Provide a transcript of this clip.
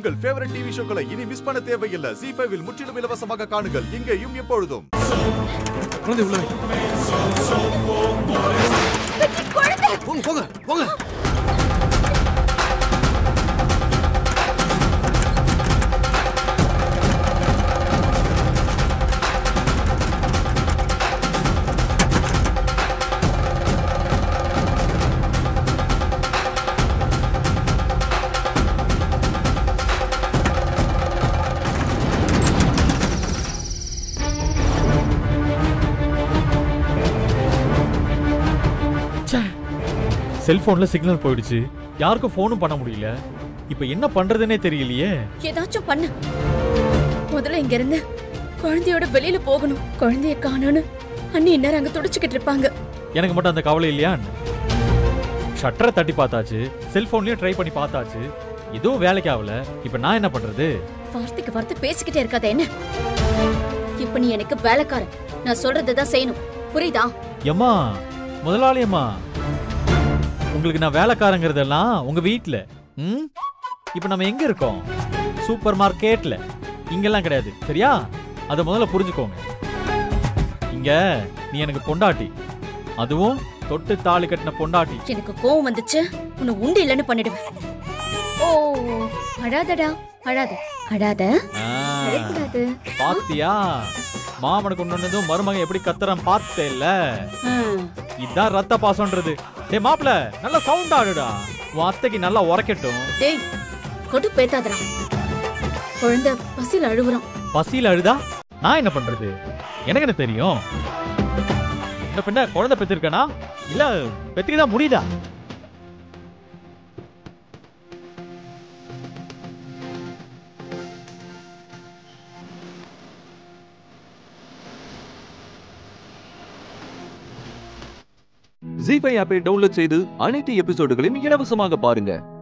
உங்கள் favourite TV ஷோக்களை இனி miss பண்ண தேவையில்லை ஜி ஃபைவில் முற்றிலும் இலவசமாக காணுங்கள் இங்கேயும் எப்பொழுதும் குழந்தை உள்ள வை. போங்க போங்க போங்க செல்போன்ல சிக்னல் போயிடுச்சு யாருக்கும் ஃபோனும் பண்ண முடியல இப்போ என்ன பண்றதுனே தெரியலையே ஏதாச்சும் பண்ணு முதல்ல இங்க இருந்து குழந்தையோட வெளியில போகணும் குழந்தைய காணோன்னு அண்ணி இந்நேரம் அங்க துடிச்சுக்கிட்டு இருப்பாங்க எனக்கு மட்டும் அந்த கவலை இல்லையா ஷட்டரை தட்டி பார்த்தாச்சு செல்போன்லயும் ட்ரை பண்ணி பார்த்தாச்சு எதுவும் வேலைக்கு ஆகல இப்போ நான் என்ன பண்றது வார்த்தைக்கு வார்த்தை பேசிக்கிட்டே இருக்காத என்ன இப்ப நீ எனக்கு வேலைக்காரன் நான் சொல்றதுதான் செய்யணும் புரியுதா எம்மா முதலாளி அம்மா உங்களுக்கு நான் வேலைக்காரங்கிறதெல்லாம் உங்க வீட்ல ம் இப்போ நம்ம எங்க இருக்கோம் சூப்பர் மார்க்கெட்ல இங்கெல்லாம் கிடையாது சரியா அதை முதல்ல புரிஞ்சுக்கோங்க இங்க நீ எனக்கு பொண்டாட்டி அதுவும் தொட்டு தாலி கட்டின பொண்டாட்டி எனக்கு கோவம் வந்துச்சு உன்னை உண்டு இல்லைன்னு பண்ணிடுவேன் ஓ அழாதடா அழாத அழாத ஆ, அழக்கூடாது பாத்தியா மாமனுக்கு கொண்டு மருமகன் எப்படி கத்துறான் பார்த்தேல்ல ஆ, இதான் ரத்த பாசம்ன்றது டேய் மாப்ள நல்லா சவுண்ட் ஆடுடா உன் அத்தைக்கு நல்லா உரைக்கட்டும் டேய் கொடு பேத்தாதடா குழந்தை பசியில் அழுகுறான் பசியில அழுதா நான் என்ன பண்றது எனக்கு என்ன தெரியும் இந்த பின்ன குழந்தை பெற்றிருக்கனா இல்ல பெற்றுக்கதான் முடியுதா ஜி ஃபைவ் ஆப்பை டவுன்லோட் செய்து அனைத்து எபிசோடுகளையும் இலவசமாக பாருங்க